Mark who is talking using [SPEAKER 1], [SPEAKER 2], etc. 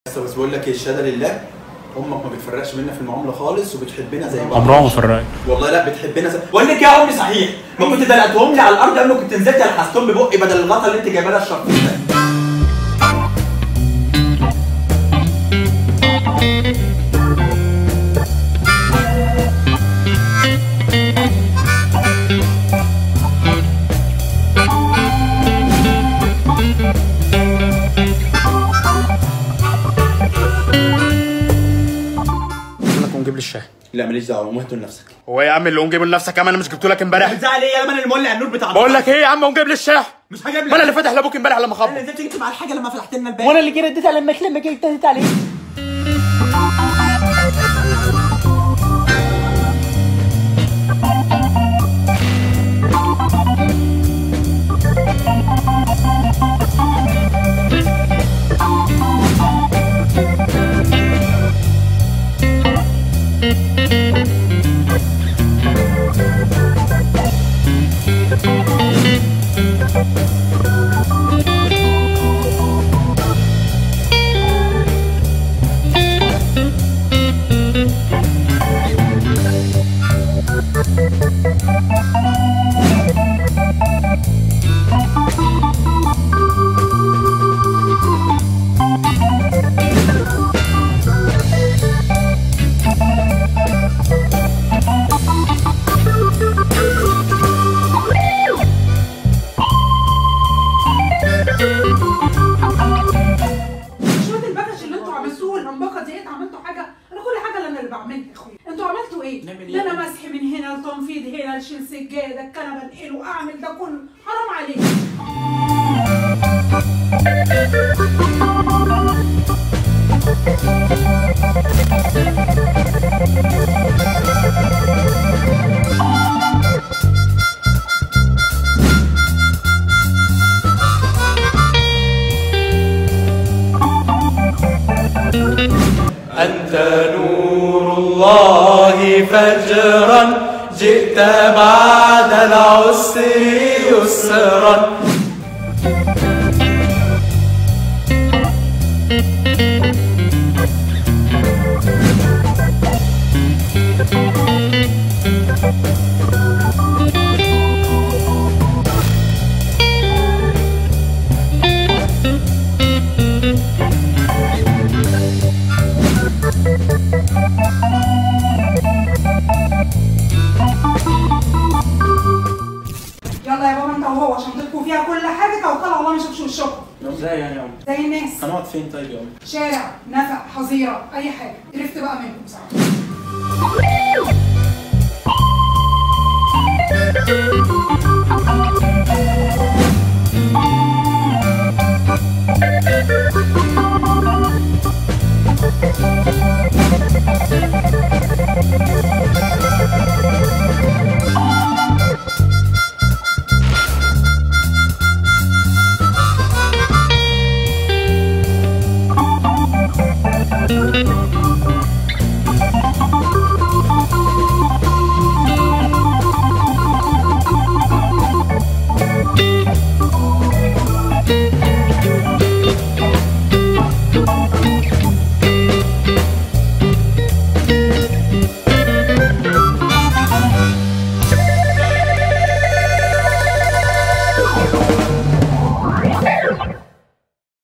[SPEAKER 1] بس بس بقول لك ايه الشهاده لله امك ما بتفرقش بينا في المعامله خالص وبتحبنا زي بعض
[SPEAKER 2] عمرها ما فرقت
[SPEAKER 1] والله لا بتحبنا زي بقول لك يا امي صحيح ما كنت دلقتهم لي على الارض قبل ما كنت نزلت لحستهم ببقي بدل الغطا اللي انت جايبه لها الشرطين ده
[SPEAKER 2] قلت لك قوم جيب لي الشاي
[SPEAKER 1] لا ماليش دعوه مهتم لنفسك
[SPEAKER 2] هو يا عم اللي قوم جيبه لنفسك يا عم انا مش جبته لك امبارح
[SPEAKER 1] بتزعل ايه يا انا اللي مولع النور بتاع
[SPEAKER 2] بقول لك ايه يا عم قوم جيب لي الشاي
[SPEAKER 1] مش هجيب
[SPEAKER 2] ما انا اللي فاتح لابوك امبارح لما
[SPEAKER 1] انا
[SPEAKER 2] خبط
[SPEAKER 1] نزلت جبت معاه الحاجه لما فتحت لنا الباب
[SPEAKER 2] وانا اللي جيت اديت على لما لما جيت اديت عليه
[SPEAKER 3] شويه البكش اللي انتوا عملتوه والهمبكه دي عملتوا حاجه انا كل حاجه اللي انا اللي بعملها يا اخويا انتوا عملتوا ايه؟
[SPEAKER 1] نعمل ايه؟
[SPEAKER 3] ده انا مسح من هنا لتنفيض هنا لشيل سجاده الكنبه انقله اعمل ده كله حرام عليك
[SPEAKER 4] أنت نور الله فجرا جئت بعد العسر يسرا
[SPEAKER 3] يلا يا بابا انت وهو شنطتكم فيها كل حاجه توكلوا على الله ما يشوفش وشكم
[SPEAKER 1] ازاي يعني يا امي
[SPEAKER 3] زي الناس
[SPEAKER 1] هنقعد فين طيب يا امي
[SPEAKER 3] شارع نفق حظيره اي حاجه عرفت بقى منكم بصراحه